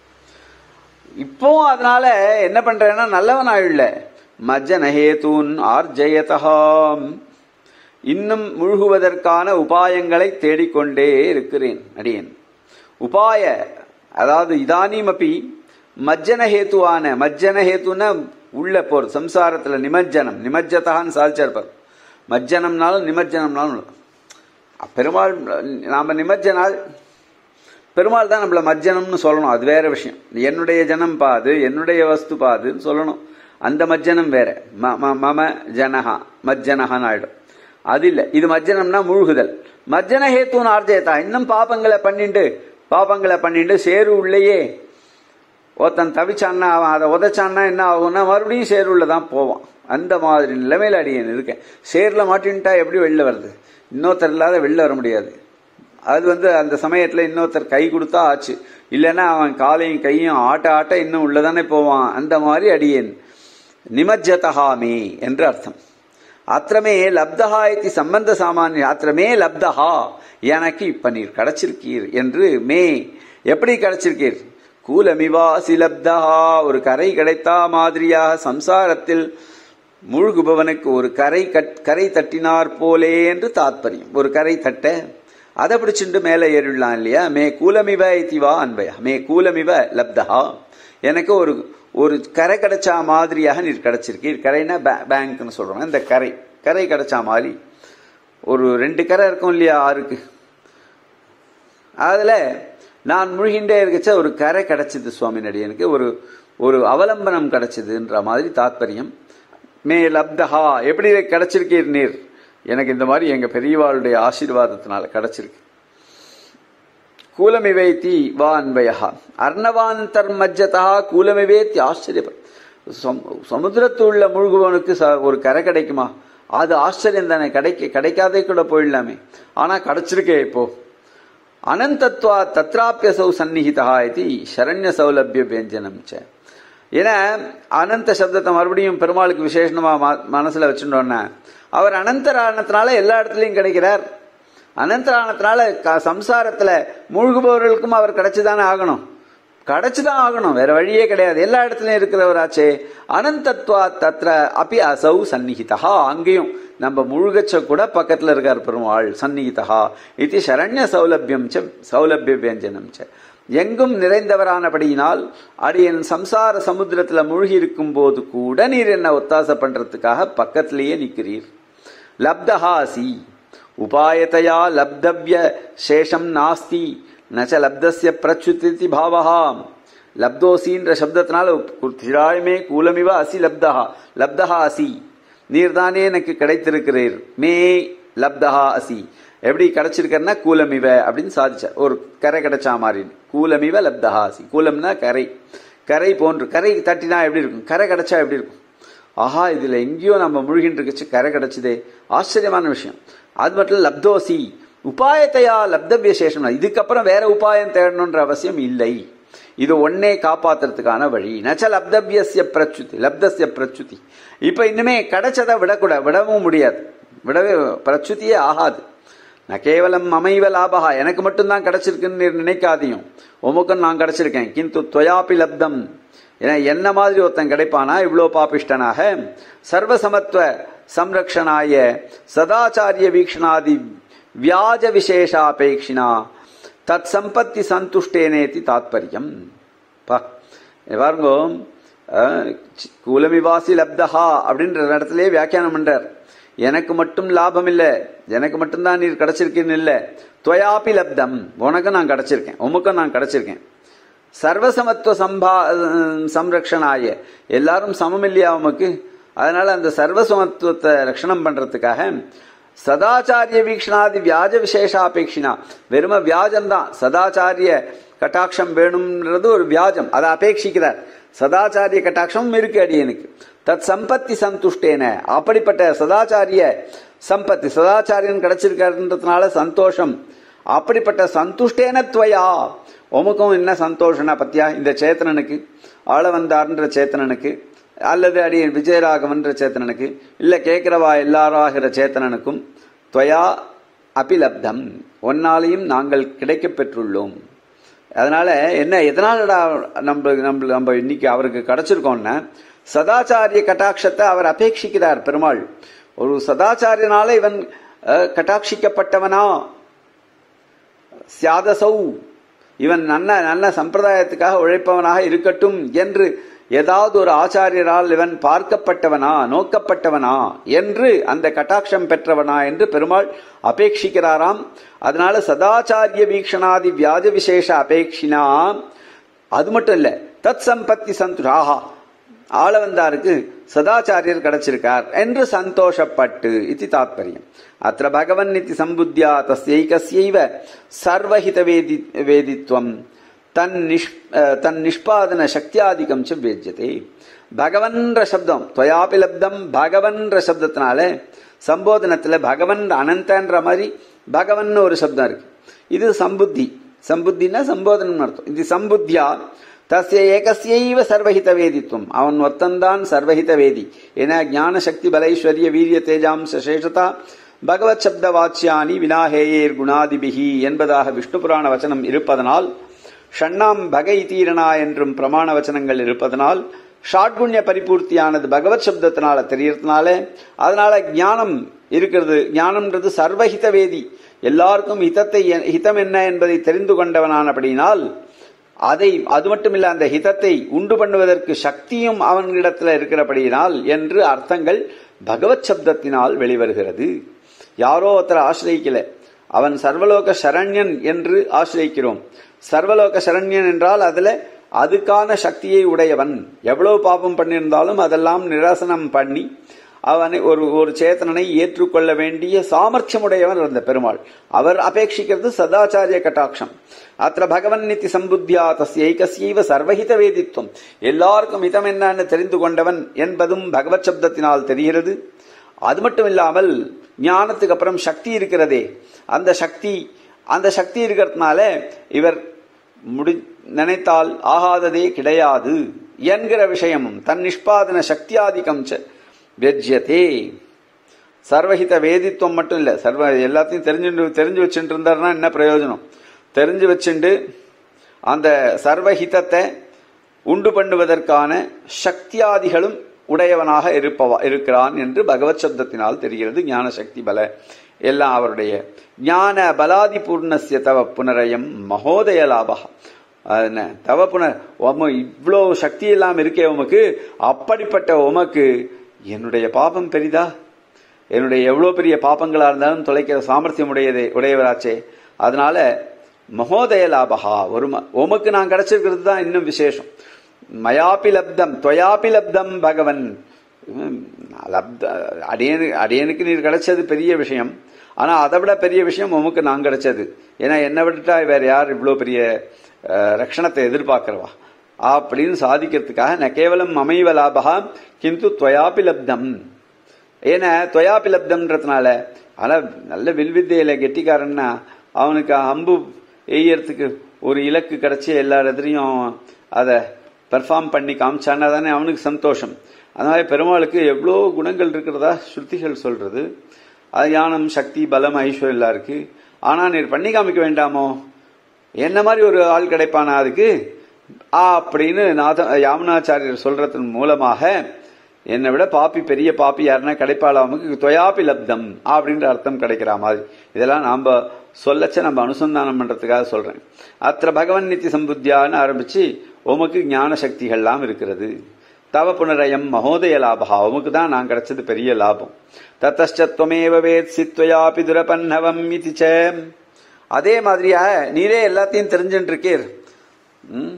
இப்போ அதனால என்ன பண்றேன்னா நல்லவன் ஆயுள்ள மஜ்ஜன ஹேதூன் ஆர்ஜயதகாம் இன்னும் முழுகுவதற்கான உபாயங்களை தேடிக்கொண்டே இருக்கிறேன் அடியேன் உபாய அதாவது இதானீம் அப்பி மஜ்ஜன ஹேத்துவான மஜ்ஜன ஹேத்துனா உள்ள போர் சம்சாரத்துல நிமஜ்ஜனம் நிமஜ்ஜதான்னு சாதிச்சிருப்பார் மஜ்ஜனம்னாலும் நிமஜ்ஜனம்னாலும் பெருமாள் நாம நிமஜ்ஜனால் பெருமாள் தான் நம்மள மஜ்ஜனம்னு சொல்லணும் அது வேற விஷயம் என்னுடைய ஜனம் பாது என்னுடைய வஸ்து பாதுன்னு சொல்லணும் அந்த மஜ்ஜனம் வேற ம- ம- மம ஜனஹா மஜ்ஜனஹான்னு ஆயிடும் அது இல்ல இது மஜ்ஜனம்னா முழுகுதல் மஜ்ஜன ஹேத்துன்னு ஆர்ஜயத்தா இன்னும் பாபங்களை பண்ணிண்டு பாபங்களை பண்ணிண்டு சேரு உள்ளேயே ஒருத்தன் தவிச்சான்னா அவன் அதை உதைச்சான்னா என்ன ஆகும்னா மறுபடியும் சேருள்ள தான் போவான் அந்த மாதிரி நிலைமையில அடியேன் இருக்கேன் சேர்ல மாட்டின்ட்டா எப்படி வெளில வருது இன்னொருத்தர் இல்லாத வெளில வர முடியாது அது வந்து அந்த சமயத்துல இன்னொருத்தர் கை கொடுத்தா ஆச்சு இல்லைன்னா அவன் காலையும் கையும் ஆட்ட ஆட்ட இன்னும் உள்ளதானே போவான் அந்த மாதிரி அடியேன் நிமஜ்ஜதஹாமே என்று அர்த்தம் அத்திரமே லப்தஹா இத்தி சம்பந்த சாமானிய அத்திரமே லப்தஹா எனக்கு இப்ப நீர் கிடைச்சிருக்கீர் என்று மே எப்படி கிடைச்சிருக்கீர் கூலமிவாசி லப்தஹா ஒரு கரை கிடைத்தா மாதிரியாக சம்சாரத்தில் மூழ்குபவனுக்கு ஒரு கரை கட் கரை தட்டினார் போலே என்று தாத்பரியம் ஒரு கரை தட்ட அதை பிடிச்சிட்டு மேலே ஏறிடலாம் இல்லையா மே கூலமிவ இத்திவா அன்பயா மே கூலமிவ லப்தஹா எனக்கு ஒரு ஒரு கரை கிடைச்சா மாதிரியாக நீர் கிடைச்சிருக்கீர் கரைனா பே- பேங்க்னு சொல்றோம் இந்த கரை கரை கிடைச்சா மாதிரி ஒரு ரெண்டு கரை இருக்கும் இல்லையா ஆறுக்கு அதுல நான் முழுகின்றே இருக்கச்ச ஒரு கரை கிடைச்சது சுவாமி நடிகனுக்கு ஒரு ஒரு அவலம்பனம் கிடைச்சதுன்ற மாதிரி தாத்பரியம் மே லப்தஹா எப்படி கிடைச்சிருக்கீர் நீர் எனக்கு இந்த மாதிரி எங்க பெரியவாளுடைய ஆசீர்வாதத்தினால கிடைச்சிருக்கு கூலமிவேத்தி வா அன்பயா அர்ணவாந்தர் மஜ்ஜதா கூலமிவேத்தி ஆச்சரியப்ப சமுத்திரத்துள்ள முழுகுவனுக்கு ச- ஒரு கரை கிடைக்குமா அது ஆச்சரியம் தானே கிடைக்க கிடைக்காதே கூட போயிடலாமே ஆனா கிடைச்சிருக்கே இப்போ அனந்தத்வா தத்ராப்பியசௌ சந்நிஹிதா இது சரண்ய சௌலபிய வியஞ்சனம் ச ஏன்னா அனந்த சப்தத்தை மறுபடியும் பெருமாளுக்கு விசேஷமா ம- மனசுல வச்சுட்டோன்னா அவர் அனந்தரானத்தினால எல்லா இடத்துலயும் கிடைக்கிறார் அனந்தரானத்தினால க- சம்சாரத்துல மூழ்குபவர்களுக்கும் அவர் கிடைச்சுதானே ஆகணும் கிடைச்சுதான் ஆகணும் வேற வழியே கிடையாது எல்லா இடத்துலயும் இருக்கிறவராச்சே அனந்தத்வா தத்ர அப்பி அசௌ சந்நிகிதா அங்கேயும் நம்ம முழுகச்ச கூட பக்கத்துல இருக்கார் பெருமாள் சந்நிகிதா இது சரண்ய சௌலபியம் ச சௌலபிய வியஞ்சனம் ச எங்கும் நிறைந்தவரானபடியினால் அடியன் சம்சார சமுத்திரத்துல மூழ்கி இருக்கும் போது கூட நீர் என்ன ஒத்தாசை பண்றதுக்காக பக்கத்திலேயே நிக்கிறீர் லப்தஹாசி உபாயத்தையா லப்தவ்ய சேஷம் நாஸ்தி நச்ச லப்தஸ்ய பிரச்சுத்தி பாவஹா லப்தோசின்ற சப்தத்தினால திராயமே கூலமிவ அசி லப்தஹா லப்தஹா அசி நீர்தானே எனக்கு கிடைத்திருக்கிறீர் மே லப்தஹா அசி எப்படி கிடைச்சிருக்கன்னா கூலமிவ அப்படின்னு சாதிச்சார் ஒரு கரை கிடைச்சா மாதிரி கூலமிவ லப்தஹா அசி கூலம்னா கரை கரை போன்று கரை தட்டினா எப்படி இருக்கும் கரை கிடைச்சா எப்படி இருக்கும் ஆஹா இதுல எங்கேயோ நம்ம முழுகின்னு இருக்குச்சு கரை கிடைச்சதே ஆச்சரியமான விஷயம் அது மட்டும் இல்ல, லப்தோசி உபாயத்தையா லப்த விசேஷம் இதுக்கப்புறம் வேற உபாயம் தேடணுன்ற அவசியம் இல்லை இது ஒன்னே காப்பாத்துறதுக்கான வழி நச்ச லப்தவியசிய பிரச்சுதி லப்தசிய பிரச்சுதி இப்ப இன்னுமே கிடைச்சதை விடக்கூடாது விடவும் முடியாது விடவே பிரச்சுத்தியே ஆகாது நான் கேவலம் அமைவ லாபகா எனக்கு மட்டும்தான் கிடைச்சிருக்குன்னு நீர் நினைக்காதையும் உமக்கும் நான் கிடைச்சிருக்கேன் கிந்து துவயாபி லப்தம் ஏன்னா என்ன மாதிரி ஒருத்தன் கிடைப்பானா இவ்வளோ பாபிஷ்டனாக சர்வசமத்துவ சம்ரக்ஷனாய சதாச்சாரிய வீக்ஷணாதி வியாஜ விசேஷாபேட்சினா தத் சம்பத்தி சந்துஷ்டேனேதி தாத்பரியம் பா இங்க பாருங்க அஹ், குலமிவாசி லப்தஹா அப்படின்ற இடத்துலயே வியாக்கியானம் பண்றார் எனக்கு மட்டும் லாபம் இல்ல எனக்கு மட்டும்தான் நீர் கிடைச்சிருக்கீன்னு இல்ல துவயாபி லப்தம் உனக்கு நான் கிடைச்சிருக்கேன் உமக்கும் நான் கிடைச்சிருக்கேன் சர்வசமத்துவ சம்பா சம்ரக்ஷனாய எல்லாரும் சமம் இல்லையா உமக்கு அதனால அந்த சர்வசமத்துவத்தை ரட்சணம் பண்றதுக்காக சதாச்சாரிய வீக்ஷணாதி வியாஜ விசேஷாபேட்சினா வெறும வியாஜம் தான் சதாச்சாரிய கட்டாட்சம் வேணும்ன்றது ஒரு வியாஜம் அதை அபேட்சிக்கிறார் சதாச்சாரிய கட்டாட்சமும் இருக்கு அடியனுக்கு தத் சம்பத்தி சந்துஷ்டேன அப்படிப்பட்ட சதாச்சாரிய சம்பத்தி சதாச்சாரியன் கிடைச்சிருக்கிறதுனால சந்தோஷம் அப்படிப்பட்ட சந்துஷ்டேன துவயா உமக்கும் என்ன சந்தோஷனா பத்தியா இந்த சேத்தனனுக்கு ஆள வந்தார்ன்ற சேத்தனனுக்கு அல்லது அடியன் விஜயராகவன்ற சேத்தனனுக்கு இல்ல கேட்கிறவா எல்லாராகிற சேத்தனனுக்கும் துவயா அபிலப்தம் ஒன்னாலையும் நாங்கள் கிடைக்கப் பெற்றுள்ளோம் அதனால என்ன எதனாலடா நம்ம நம்ம நம்ம இன்னைக்கு அவருக்கு கிடைச்சிருக்கோம்னா சதாச்சாரிய கட்டாட்சத்தை அவர் அபேட்சிக்கிறார் பெருமாள் ஒரு சதாச்சாரியனால இவன் அஹ், கட்டாட்சிக்கப்பட்டவனா சியாதசௌ இவன் நல்ல நல்ல சம்பிரதாயத்துக்காக உழைப்பவனாக இருக்கட்டும் என்று ஏதாவது ஒரு ஆச்சாரியரால் இவன் பார்க்கப்பட்டவனா நோக்கப்பட்டவனா என்று அந்த கட்டாட்சம் பெற்றவனா என்று பெருமாள் அபேட்சிக்கிறாராம் அதனால சதாச்சாரிய வீக்ஷணாதி வியாஜ விசேஷ அபேட்சினா அது மட்டும் இல்ல தத் சம்பத்தி சந்து ஆஹா ஆள வந்தாருக்கு சதாச்சாரியர் கிடைச்சிருக்கார் என்று சந்தோஷப்பட்டு இது தாத்பரியம் அத்த பகவன் இத்தி சம்புத்தியா தஸ்யைகஸ்யைவ சர்வஹித வேதி வேதித்வம் தன் நிஷ் அஹ், தன் நிஷ்பாதன சக்தியாதிகம் ச வேஜ்யதே பகவன்ற சப்தம் துவயாபி லப்தம் பகவன்ற சப்தத்தினால சம்போதனத்துல பகவன் அனந்தன்ற மாதிரி பகவன் ஒரு சப்தம் இருக்கு இது சம்புத்தி சம்புத்தின்னா சம்போதனம் அர்த்தம் இது சம்புத்தியா தஸ்ய ஏகஸ்யைவ சர்வஹித வேதித்துவம் அவன் ஒத்தந்தான் சர்வஹித வேதி என ஞான சக்தி பலைஸ்வரிய வீரிய தேஜாம்ச சேஷதா பகவத் சப்த வாச்சியானி வினாஹேயேர் குணாதிபிகி என்பதாக விஷ்ணு புராண வச்சனம் இருப்பதனால் ஷண்ணாம் பகை தீரணா என்றும் பிரமாண வச்சனங்கள் இருப்பதனால் ஷாட்குண்ய பரிபூர்த்தியானது பகவத் சப்தத்தினால தெரியறதுனால அதனால ஞானம் இருக்கிறது ஞானம்ன்றது சர்வஹித வேதி எல்லாருக்கும் ஹிதத்தை ஹிதம் என்ன என்பதை தெரிந்து கொண்டவனானபடியினால் அதை அது மட்டுமில்ல அந்த ஹிதத்தை உண்டு பண்ணுவதற்கு சக்தியும் அவனிடத்தில் இருக்கிறபடியினால் என்று அர்த்தங்கள் பகவத் சப்தத்தினால் வெளிவருகிறது யாரோ ஒருத்தர் ஆசிரியக்கல அவன் சர்வலோக சரண்யன் என்று ஆசிரியக்கிறோம் சர்வலோக சரண்யன் என்றால் அதுல அதுக்கான சக்தியை உடையவன் எவ்வளவு பாபம் பண்ணியிருந்தாலும் அதெல்லாம் நிராசனம் பண்ணி அவனை ஒரு ஒரு சேத்தனனை ஏற்றுக்கொள்ள வேண்டிய சாமர்த்தியமுடையவன் அந்த பெருமாள் அவர் அபேட்சிக்கிறது சதாச்சாரிய கட்டாட்சம் அத்த பகவன் நித்தி சம்புத்தியா தஸ்யைகஸ்யைவ சர்வஹித வேதித்துவம் எல்லாருக்கும் ஹிதம் என்னன்னு தெரிந்து கொண்டவன் என்பதும் பகவத் சப்தத்தினால் தெரிகிறது அது மட்டும் இல்லாமல் ஞானத்துக்கு அப்புறம் சக்தி இருக்கிறதே அந்த சக்தி அந்த சக்தி இருக்கிறதுனால இவர் முடி நினைத்தால் ஆகாததே கிடையாது என்கிற விஷயமும் தன் நிஷ்பாதன சக்தியாதிக்கம் ச வெஜ்யதே சர்வஹித வேதித்துவம் மட்டும் இல்ல சர்வ எல்லாத்தையும் தெரிஞ்சு தெரிஞ்சு வச்சுட்டு இருந்தாருன்னா என்ன பிரயோஜனம் தெரிஞ்சு வச்சுண்டு அந்த சர்வஹிதத்தை உண்டு பண்ணுவதற்கான சக்தியாதிகளும் உடையவனாக இருப்பவா இருக்கிறான் என்று பகவத் சப்தத்தினால் தெரிகிறது ஞான சக்தி பல எல்லாம் அவருடைய ஞான பலாதி பூர்ணசிய தவ புனரயம் மகோதய லாபா அது என்ன தவ புனர் உம இவ்வளோ சக்தி எல்லாம் இருக்கே உமக்கு அப்படிப்பட்ட உமக்கு என்னுடைய பாபம் பெரிதா என்னுடைய எவ்வளோ பெரிய பாப்பங்களா இருந்தாலும் தொலைக்கிற சாமர்த்தியம் உடையதே உடையவராச்சே அதனால மகோதய லாபகா ஒரு ம- உமக்கு நான் கிடைச்சிருக்கிறது தான் இன்னும் விசேஷம் மயாபி லப்தம் தொயாபி லப்தம் பகவன் உம், லப்த அடியனு அடியனுக்கு நீர் கிடைச்சது பெரிய விஷயம் ஆனா அதை விட பெரிய விஷயம் உமக்கு நான் கிடைச்சது ஏன்னா என்னை விட்டுட்டா வேற யார் இவ்வளோ பெரிய அஹ், ரக்ஷணத்தை எதிர்பார்க்கிறவா அப்படின்னு சாதிக்கிறதுக்காக ந கேவலம் அமைவ லாபகா கிந்து துவயாபி லப்தம் ஏன்னா துவயாபி லப்தம்ன்றதுனால ஆனா நல்ல வில்வித்தையில கெட்டிக்காரன்னா அவனுக்கு அம்பு எய்யறதுக்கு ஒரு இலக்கு கிடைச்சி எல்லா இடத்துலையும் அதை பெர்ஃபார்ம் பண்ணி காமிச்சான்னா தானே அவனுக்கு சந்தோஷம் அந்த மாதிரி பெருமாளுக்கு எவ்வளோ குணங்கள் இருக்கிறதா ஸ்ருதிகள் சொல்றது அது ஞானம் சக்தி பலம் ஐஸ்வர்யம் எல்லாம் இருக்கு ஆனா நீர் பண்ணி காமிக்க வேண்டாமோ என்ன மாதிரி ஒரு ஆள் கிடைப்பானா அதுக்கு அப்படின்னு நாத யாமுனாச்சாரியர் சொல்றதன் மூலமாக என்னை விட பாப்பி பெரிய பாப்பி யாருன்னா கிடைப்பாளாமுக்கு தொயாபி லப்தம் அப்படின்ற அர்த்தம் கிடைக்கிற மாதிரி இதெல்லாம் நாம சொல்லச்ச நம்ம அனுசந்தானம் பண்றதுக்காக சொல்றேன் அத்த பகவன் நித்தி சம்புத்தியான்னு ஆரம்பிச்சு உமக்கு ஞான சக்திகள்லாம் இருக்கிறது தவ புனரயம் மகோதய லாபா உமக்கு தான் நான் கிடைச்சது பெரிய லாபம் தத்தஷ்டத்வமேவ வேத் சித்வயாபி துரபன்னவம் இதி ச அதே மாதிரியா நீரே எல்லாத்தையும் தெரிஞ்சுட்டு இருக்கீர் ம்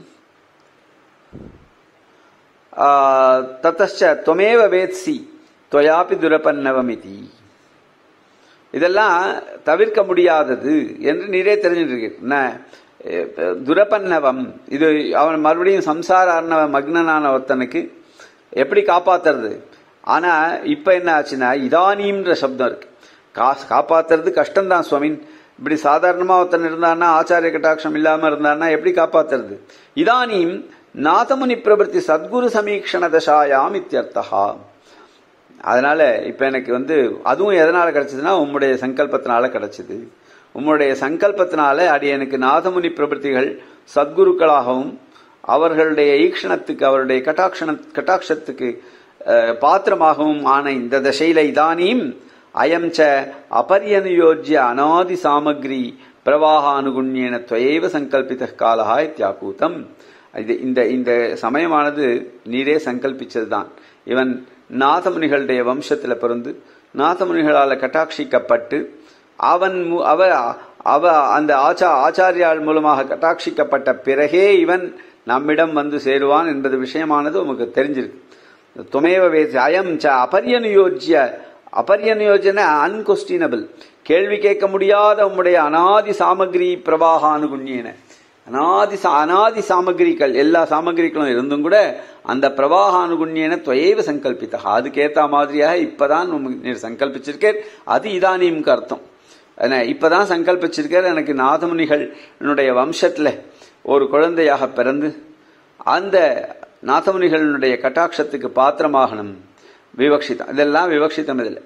தத்தச்ச துவமேவ வேத்சி துவயாபி துரபன்னவமிதி இதெல்லாம் தவிர்க்க முடியாதது என்று நீரே தெரிஞ்சுட்டு துரபன்னவம் இது அவன் மறுபடியும் சம்சார அர்ணவ மக்னனான ஒருத்தனுக்கு எப்படி காப்பாத்துறது ஆனா இப்ப என்ன ஆச்சுன்னா இதானீம்ன்ற சப்தம் இருக்கு காசு காப்பாத்துறது கஷ்டம்தான் சுவாமின் இப்படி சாதாரணமா ஒருத்தன் இருந்தான்னா ஆச்சாரிய கட்டாட்சம் இல்லாம இருந்தான்னா எப்படி காப்பாத்துறது இதானீம் நாதமுனி பிரபத்தி சத்குரு சமீக்ஷண தசாயாம் இத்தியர்த்தகா அதனால இப்ப எனக்கு வந்து அதுவும் எதனால கிடைச்சதுன்னா உம்முடைய சங்கல்பத்தினால கிடைச்சது உம்முடைய சங்கல்பத்தினால அடி எனக்கு நாதமுனி பிரபத்திகள் சத்குருக்களாகவும் அவர்களுடைய ஈக்ஷணத்துக்கு அவருடைய கட்டாட்சண கட்டாட்சத்துக்கு பாத்திரமாகவும் ஆன இந்த தசையில இதானீம் அயம் ச அபரியனுயோஜ்ய அநாதி சாமக்ரி பிரவாகானுகுண்யேன துவைவ சங்கல்பித காலஹா இத்தியாக்கூத்தம் இது இந்த இந்த சமயமானது நீரே சங்கல்பிச்சதுதான் இவன் நாதமுனிகளுடைய வம்சத்துல பிறந்து நாதமுனிகளால் கட்டாட்சிக்கப்பட்டு அவன் அவ அவ அந்த ஆச்சா ஆச்சாரியால் மூலமாக கட்டாட்சிக்கப்பட்ட பிறகே இவன் நம்மிடம் வந்து சேருவான் என்பது விஷயமானது உமக்கு தெரிஞ்சிருக்கு துமேவ வேசி அயம் ச அபரியனுயோஜ்ய அபரியனுயோஜன அன்கொஸ்டினபிள் கேள்வி கேட்க முடியாத உம்முடைய அனாதி சாமகிரி பிரவாகானுகுண்யேன அனாதி அனாதி சாமகிரிகள் எல்லா சாமகிரிகளும் இருந்தும் கூட அந்த பிரவாகானுகுண்யன துவையவ சங்கல்பித்தா அதுக்கேத்த மாதிரியாக இப்பதான் நீர் சங்கல்பிச்சிருக்கேன் அது இதானியம்க்கு அர்த்தம் இப்பதான் சங்கல்பிச்சிருக்கார் எனக்கு நாதமுனிகள் என்னுடைய வம்சத்துல ஒரு குழந்தையாக பிறந்து அந்த நாதமுனிகளுடைய கட்டாட்சத்துக்கு பாத்திரமாகணும் விவக்ஷிதம் இதெல்லாம் விவக்ஷிதம் இதில்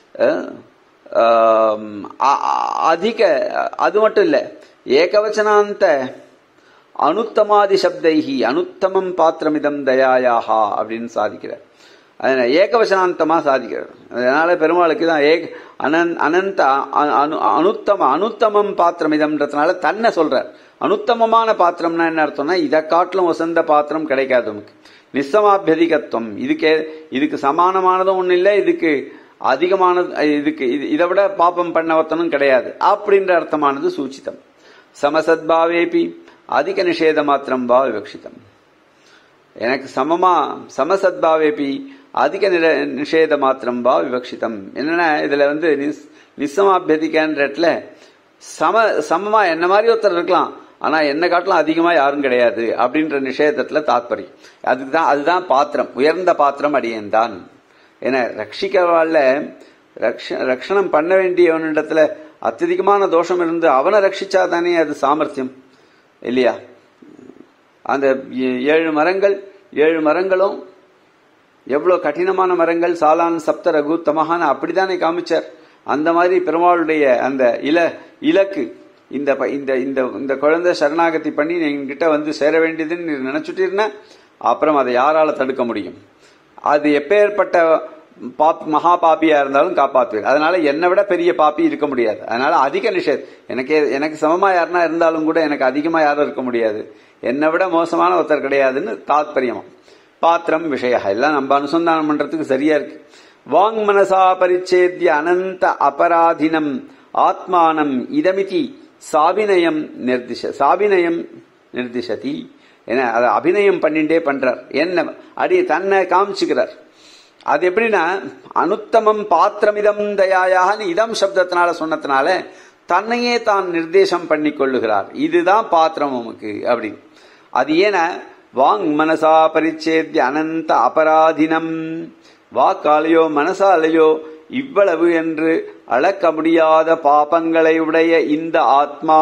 அதிக அது மட்டும் இல்லை ஏகவச்சனாந்த அனுத்தமாதி சப்தைஹி அனுத்தமம் பாத்திரமிதம் தயாயாஹா அப்படின்னு சாதிக்கிறார் அதனால ஏகவசனாந்தமா சாதிக்கிறார் அதனால பெருமாளுக்கு தான் ஏக அனன் அனந்த அனு அனுத்தம அனுத்தமம் பாத்திரமிதம்ன்றதுனால தன்னை சொல்றார் அனுத்தமமான பாத்திரம்னா என்ன அர்த்தம்னா இதை காட்டிலும் வசந்த பாத்திரம் கிடைக்காது நமக்கு நிசமாபியதிகத்துவம் இதுக்கே இதுக்கு சமானமானதும் ஒன்றும் இல்லை இதுக்கு அதிகமானது இதுக்கு இதை விட பாப்பம் பண்ணவத்தனும் கிடையாது அப்படின்ற அர்த்தமானது சூச்சிதம் சமசத்பாவேபி அதிக நிஷேத மாத்திரம் பா விவக்ஷிதம் எனக்கு சமமா சமசத்பாவேபி அதிக நிஷேத மாத்திரம் பா விவக்ஷிதம் என்னன்னா இதுல வந்து நிசமாபியதிகன்றதுல சம சமமா என்ன மாதிரி ஒருத்தர் இருக்கலாம் ஆனா என்ன காட்டிலும் அதிகமா யாரும் கிடையாது அப்படின்ற நிஷேதத்துல தாத்பரியம் அதுதான் அதுதான் பாத்திரம் உயர்ந்த பாத்திரம் அடியேன் தான் ஏன்னா ரட்சிக்கிறவாள்ல ரக்ஷ ரக்ஷணம் பண்ண வேண்டியவனிடத்துல அत्यதிகமான தோஷம் இருந்து அவனை ரட்சிச்சா தானே அது சாமர்த்தியம் இல்லையா அந்த ஏழு மரங்கள் ஏழு மரங்களும் எவ்வளவு கடினமான மரங்கள் சாலான் சப்த ரகு தமகான அப்படித்தானே காமிச்சார் அந்த மாதிரி பெருமாளுடைய அந்த இல இலக்கு இந்த இந்த இந்த இந்த குழந்தை சரணாகதி பண்ணி என்கிட்ட வந்து சேர வேண்டியதுன்னு நீ நினைச்சுட்டீர்னா அப்புறம் அதை யாரால தடுக்க முடியும் அது எப்பேற்பட்ட பாப் மகா பாப்பியா இருந்தாலும் காப்பாத்துவார் அதனால என்னை விட பெரிய பாப்பி இருக்க முடியாது அதனால அதிக நிஷேத் எனக்கு எனக்கு சமமா யாருன்னா இருந்தாலும் கூட எனக்கு அதிகமா யாரும் இருக்க முடியாது என்னை விட மோசமான ஒருத்தர் கிடையாதுன்னு தாத்பரியமா பாத்திரம் விஷய எல்லாம் நம்ம அனுசந்தானம் பண்றதுக்கு சரியா இருக்கு வாங் மனசா பரிச்சேத்திய அனந்த அபராதினம் ஆத்மானம் இதமிதி சாபிநயம் நிர்திஷ சாபிநயம் நிர்திஷதி என அதை அபிநயம் பண்ணிட்டே பண்றார் என்ன அடி தன்னை காமிச்சுக்கிறார் அது எப்படின்னா அனுத்தமம் பாத்திரமிதம் தயாயாகனு இதம் சப்தத்தினால சொன்னதுனால தன்னையே தான் நிர்தேசம் பண்ணி கொள்ளுகிறார் இதுதான் பாத்திரம் உமக்கு அப்படின்னு அது ஏன வாங் மனசா பரிச்சேத்திய அனந்த அபராதினம் வாக்காலையோ மனசாலையோ இவ்வளவு என்று அளக்க முடியாத பாபங்களை உடைய இந்த ஆத்மா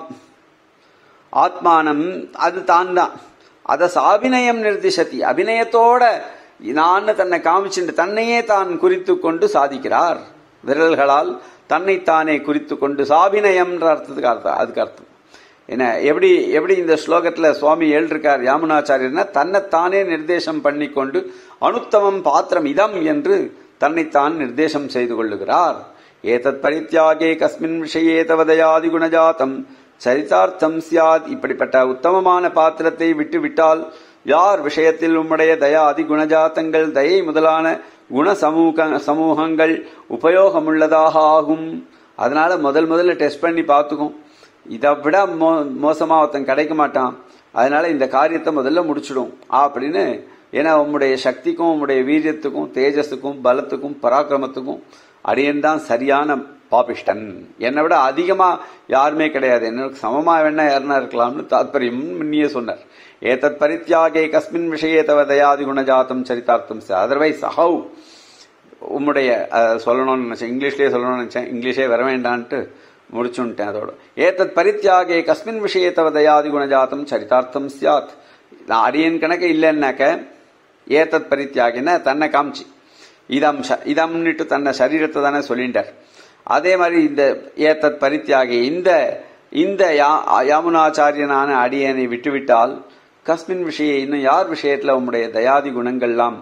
ஆத்மானம் அது தான் தான் அத சாபிநயம் நிர்திசதி அபிநயத்தோட நான் தன்னை காமிச்சுட்டு தன்னையே தான் குறித்து கொண்டு சாதிக்கிறார் விரல்களால் தன்னைத்தானே குறித்து கொண்டு சாபினயம்ன்ற அர்த்தத்துக்கு அர்த்தம் அதுக்கு அர்த்தம் என்ன எப்படி எப்படி இந்த ஸ்லோகத்துல சுவாமி எழுதிருக்கார் யாமுனாச்சாரியர்னா தன்னைத்தானே நிர்தேசம் பண்ணி கொண்டு அனுத்தமம் பாத்திரம் இதம் என்று தன்னைத்தான் நிர்தேசம் செய்து கொள்ளுகிறார் ஏதத் பரித்தியாகே கஸ்மின் விஷயே தவதயாதி குணஜாத்தம் சரிதார்த்தம் சியாத் இப்படிப்பட்ட உத்தமமான பாத்திரத்தை விட்டு விட்டால் யார் விஷயத்தில் உம்முடைய தயாதி குணஜாத்தங்கள் தயை முதலான குண சமூக சமூகங்கள் உபயோகமுள்ளதாக ஆகும் அதனால முதல் முதல்ல டெஸ்ட் பண்ணி பார்த்துக்கும் இதை விட மோ மோசமா ஒருத்தன் கிடைக்க மாட்டான் அதனால இந்த காரியத்தை முதல்ல முடிச்சிடும் அப்படின்னு ஏன்னா உம்முடைய சக்திக்கும் உம்முடைய வீரியத்துக்கும் தேஜஸுக்கும் பலத்துக்கும் பராக்கிரமத்துக்கும் அடியன் தான் சரியான பாபிஷ்டன் என்னை விட அதிகமா யாருமே கிடையாது எனக்கு சமமா வேணா யாருன்னா இருக்கலாம்னு தாத்பரியம் முன்னியே சொன்னார் ஏதத் பரித்தியாகே கஸ்மின் விஷயே தவ தயாதி குணஜாத்தம் சரிதார்த்தம் அதர்வைஸ் ஹவு உம்முடைய சொல்லணும்னு நினைச்சேன் இங்கிலீஷ்லேயே சொல்லணும்னு நினைச்சேன் இங்கிலீஷே வர வேண்டான்ட்டு முடிச்சுட்டேன் அதோட ஏதத் பரித்தியாகே கஸ்மின் விஷயே தவ தயாதி குணஜாத்தம் சரிதார்த்தம் சியாத் நான் அடியன் கணக்கு இல்லைன்னாக்க ஏதத் பரித்தியாகின தன்னை காமிச்சு இதம் இதம்னுட்டு தன்னை சரீரத்தை தானே சொல்லிட்டார் அதே மாதிரி இந்த ஏத்தத் பரித்தியாகி இந்த இந்த யாமுனாச்சாரியனான அடியனை விட்டுவிட்டால் கஸ்மின் விஷய இன்னும் யார் விஷயத்துல உம்முடைய தயாதி குணங்கள்லாம்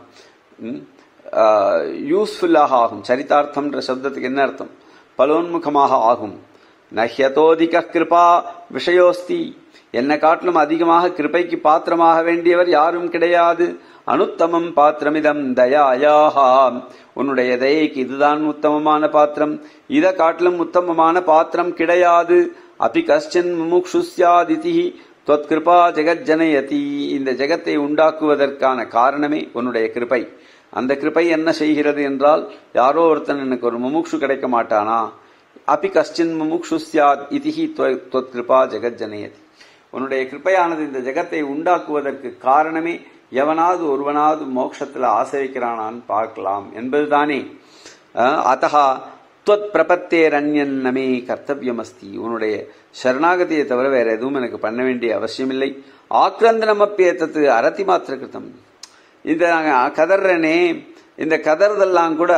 யூஸ்ஃபுல்லாக ஆகும் சரிதார்த்தம்ன்ற சப்தத்துக்கு என்ன அர்த்தம் பலோன்முகமாக ஆகும் நஹ்யதோதிக கிருபா விஷயோஸ்தி என்னை காட்டிலும் அதிகமாக கிருபைக்கு பாத்திரமாக வேண்டியவர் யாரும் கிடையாது அனுத்தமம் பாத்திரமிதம் தயாயாஹா உன்னுடைய தயைக்கு இதுதான் உத்தமமான பாத்திரம் இதை காட்டிலும் உத்தமமான பாத்திரம் கிடையாது அபி கஷ்டன் முமுக்ஷுஸ்யாதிதி தொத்கிருபா ஜெகத் ஜனயதி இந்த ஜெகத்தை உண்டாக்குவதற்கான காரணமே உன்னுடைய கிருபை அந்த கிருபை என்ன செய்கிறது என்றால் யாரோ ஒருத்தன் எனக்கு ஒரு முமுக்ஷு கிடைக்க மாட்டானா அபி கஷ்டின் முமுக்ஷு சியாத் இதிஹி தொத்கிருபா ஜெகத் ஜனயதி உன்னுடைய கிருப்பையானது இந்த ஜெகத்தை உண்டாக்குவதற்கு காரணமே எவனாவது ஒருவனாவது மோட்சத்தில் ஆசிரிக்கிறானான்னு பார்க்கலாம் என்பதுதானே அத்தகா துவத் பிரபத்தேர் அந்யன் நமே கர்த்தவியம் அஸ்தி உன்னுடைய சரணாகதியை தவிர வேற எதுவும் எனக்கு பண்ண வேண்டிய அவசியமில்லை ஆக்ரந்தனம் அப்பேத்தது அரத்தி மாத்திர கிருத்தம் இந்த கதர்றனே இந்த கதறதெல்லாம் கூட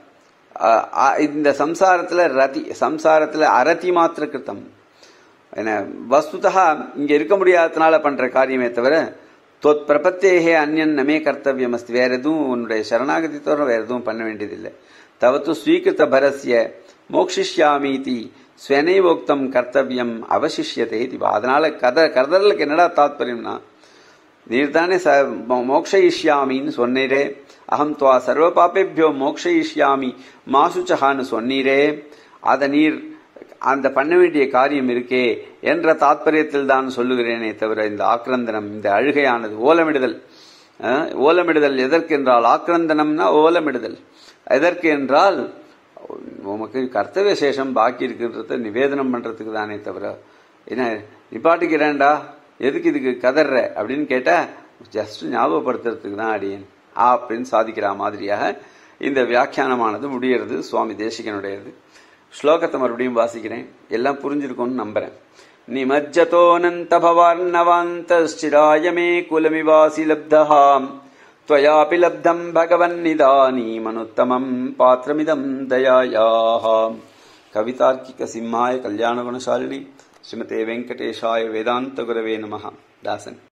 இந்த சம்சாரத்துல ரதி சம்சாரத்துல அரதி மாத்திர கிருத்தம் என்ன வஸ்துதா இங்க இருக்க முடியாததுனால பண்ற காரியமே தவிர தொத் பிரபத்தேகே அந்யன் நமே கர்த்தவியம் அஸ்தி வேற எதுவும் உன்னுடைய சரணாகதி தவிர வேற எதுவும் பண்ண வேண்டியதில்லை தவத்து ஸ்வீகிருத்த பரஸ்ய மோக்ஷிஷ்யாமீதி ஸ்வனைவோக்தம் கர்த்தவியம் அவசிஷ்யத்தை அதனால கத கதறலுக்கு என்னடா தாத்பரியம்னா நீர் தானே ச மோக்ஷயிஷ்யாமின்னு சொன்னீரே அகம் துவா சர்வ பாப்பேபியோ மோக்ஷயிஷ்யாமி மாசுச்சஹான்னு சொன்னீரே அதை நீர் அந்த பண்ண வேண்டிய காரியம் இருக்கே என்ற தாத்பரியத்தில் தான் சொல்லுகிறேனே தவிர இந்த ஆக்ரந்தனம் இந்த அழுகையானது ஓலமிடுதல் ஓலமிடுதல் எதற்கு என்றால் ஆக்ரந்தனம்னா ஓலமிடுதல் எதற்கு என்றால் உமக்கு கர்த்தவிய சேஷம் பாக்கி இருக்குன்றத நிவேதனம் பண்றதுக்கு தானே தவிர என்ன நிப்பாட்டிக்கிறேன்டா எதுக்கு இதுக்கு கதற அப்படின்னு கேட்டா ஜஸ்ட் ஞாபகப்படுத்துறதுக்கு தான் அடியேன் அப்படின்னு சாதிக்கிற மாதிரியாக இந்த வியாக்கியானமானது முடியறது சுவாமி தேசிகனுடையது ஸ்லோகத்தை மறுபடியும் வாசிக்கிறேன் எல்லாம் புரிஞ்சிருக்கும்னு நம்புறேன் நிமஜ்ஜதோனந்த பவார்ணவாந்தஸ்சிராய மே குலமிவாசி லப்தஹாம் त्वयापि लब्धम् भगवन्निदानीमनुत्तमम् पात्रमिदम् दयायाः कवितार्किकसिंहाय कल्याणगुणशालिनि श्रीमते वेङ्कटेशाय वेदान्तगुरवे नमः दासन्